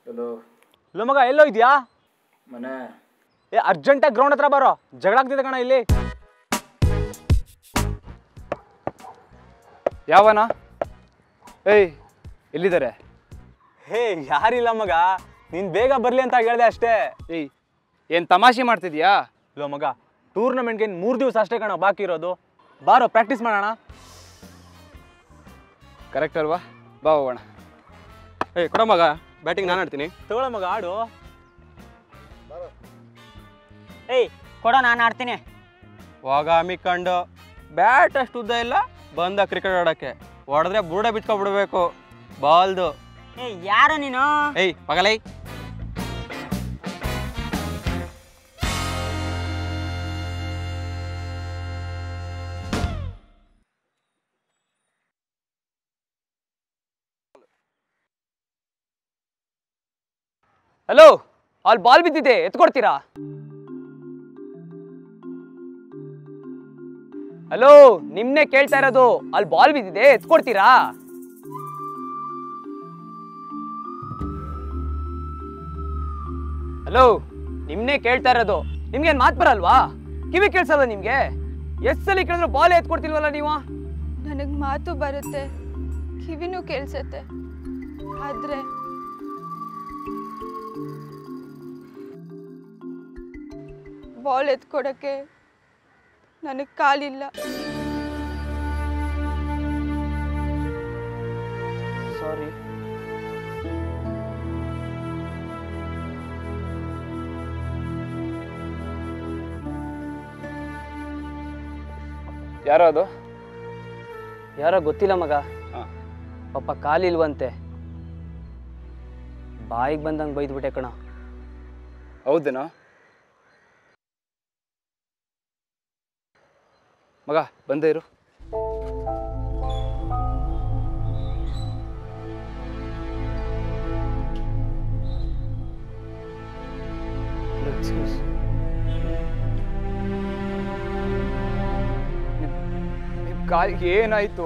Hello ಇಲ್ಲ ಮಗ ಎಲ್ಲೋ ಇದೆಯಾ ಮನೆ ಏ ಅರ್ಜೆಂಟಾಗಿ ಗ್ರೌಂಡ್ ಹತ್ರ ಬರೋ ಜಗಳ ಆಗ್ತಿದೆ ಕಣ ಇಲ್ಲಿ ಯಾವನ ಏಯ್ ಎಲ್ಲಿದ್ದಾರೆ ಹೇ ಯಾರಿಲ್ಲ ಮಗ ನೀನ್ ಬೇಗ ಬರ್ಲಿ ಅಂತ ಹೇಳ್ದೆ ಅಷ್ಟೇ ಏಯ್ ಏನು ತಮಾಷೆ ಮಾಡ್ತಿದ್ಯಾ ಇಲ್ಲ ಮಗ ಟೂರ್ನಮೆಂಟ್ಗೆ ಇನ್ನು ಮೂರು ದಿವಸ ಅಷ್ಟೇ ಕಣ ಬಾಕಿ ಇರೋದು ಬಾರೋ ಪ್ರಾಕ್ಟೀಸ್ ಮಾಡೋಣ ಕರೆಕ್ಟ್ ಅಲ್ವಾ ಬಾ ಹೋಗೋಣ ಏಯ್ ಕೊಡ ಮಗ ಬ್ಯಾಟಿಂಗ್ ನಾನು ಆಡ್ತೀನಿ ತಗೊಳ ಮಗ ಆಡು ಏಯ್ ಕೊಡ ನಾನು ಆಡ್ತೀನಿ ವಾಗಾಮಿ ಕಂಡು ಬ್ಯಾಟ್ ಅಷ್ಟು ಉದ್ದ ಇಲ್ಲ ಬಂದ ಕ್ರಿಕೆಟ್ ಆಡೋಕ್ಕೆ ಹೊಡೆದ್ರೆ ಬುರುಡೆ ಬಿಚ್ಕೊಬಿಡ್ಬೇಕು ಬಾಲ್ದು ಏಯ್ ಯಾರು ನೀನು ಏಯ್ ಪಗಲೈ ಹಲೋ ಅಲ್ಲಿ ಬಾಲ್ ಬಿದ್ದಿದೆ ಎತ್ಕೊಡ್ತೀರಾ ಹಲೋ ನಿಮ್ನೆ ಕೇಳ್ತಾ ಇರೋದು ಅಲ್ಲಿ ಬಾಲ್ ಬಿದ್ದಿದೆ ಎತ್ಕೊಡ್ತೀರಾ ಹಲೋ ನಿಮ್ನೆ ಕೇಳ್ತಾ ಇರೋದು ನಿಮ್ಗೇನ್ ಮಾತ್ ಬರಲ್ವಾ ಕಿವಿ ಕೇಳ್ಸಲ್ಲ ನಿಮ್ಗೆ ಎಷ್ಟ್ ಸಲ ಕೇಳಿದ್ರು ಬಾಲ್ ಎತ್ಕೊಡ್ತಿಲ್ವಲ್ಲ ನೀವು ನನಗೆ ಮಾತು ಬರುತ್ತೆ ಕಿವಿನೂ ಕೇಳಿಸತ್ತೆ ಆದರೆ ಬಾಲ್ ಎತ್ಕೊಡಕ್ಕೆ ನನಗೆ ಕಾಲಿಲ್ಲ ಸಾರಿ ಯಾರೋ ಅದು ಯಾರೋ ಗೊತ್ತಿಲ್ಲ ಮಗ ಹಾ. ಪಾಪ ಕಾಲಿಲ್ವಂತೆ ಬಾಯಿಗೆ ಬಂದಂಗೆ ಬೈದ್ಬಿಟ್ಟೆ ಕಣ ಹೌದೇನೋ ಮಗ ಬಂದೇ ಇರು ನಿಮ್ಮ ಕಾಲಿಗೆ ಏನಾಯ್ತು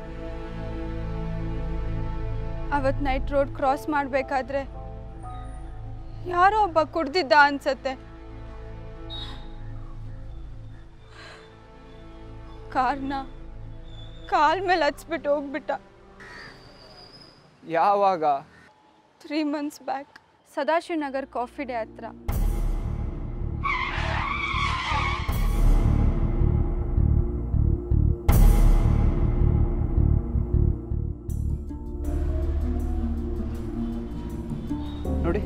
ಅವತ್ತು ನೈಟ್ ರೋಡ್ ಕ್ರಾಸ್ ಮಾಡಬೇಕಾದ್ರೆ ಯಾರೋ ಒಬ್ಬ ಕುಡ್ದಿದ್ದ ಅನ್ಸತ್ತೆ ಕಾರ್ನ ಕಾಲ್ ಮೇಲೆ ಹಚ್ಬಿಟ್ಟು ಹೋಗ್ಬಿಟ್ಟ ಯಾವಾಗ three months back Sadashivanagar Coffee Day ಹತ್ರ ನೋಡಿ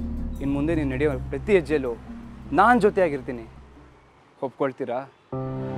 ಇನ್ನು ಮುಂದೆ ನೀನು ನಡೆಯೋ ಪ್ರತಿ ಹೆಜ್ಜೆಯಲ್ಲೂ ನಾನು ಜೊತೆಯಾಗಿರ್ತೀನಿ ಒಪ್ಕೊಳ್ತೀರಾ